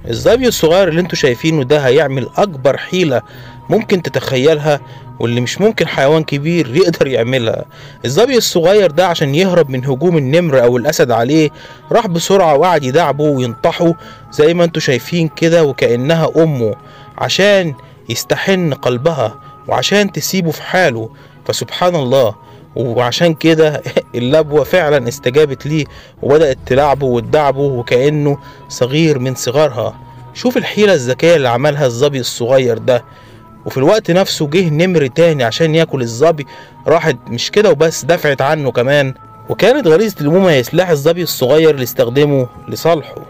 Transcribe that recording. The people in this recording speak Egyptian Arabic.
الظبي الصغير اللي انتوا شايفينه ده هيعمل اكبر حيلة ممكن تتخيلها واللي مش ممكن حيوان كبير يقدر يعملها الظبي الصغير ده عشان يهرب من هجوم النمر او الاسد عليه راح بسرعة وقعد يدعبه وينطحه زي ما انتوا شايفين كده وكأنها امه عشان يستحن قلبها وعشان تسيبه في حاله فسبحان الله وعشان كده اللبوة فعلا استجابت ليه وبدأت تلعبه وتدعبه وكأنه صغير من صغارها شوف الحيلة الذكية اللي عملها الظبي الصغير ده وفي الوقت نفسه جه نمر تاني عشان ياكل الظبي راحت مش كده وبس دفعت عنه كمان وكانت غريزة الأمومة هي سلاح الظبي الصغير اللي استخدمه لصالحه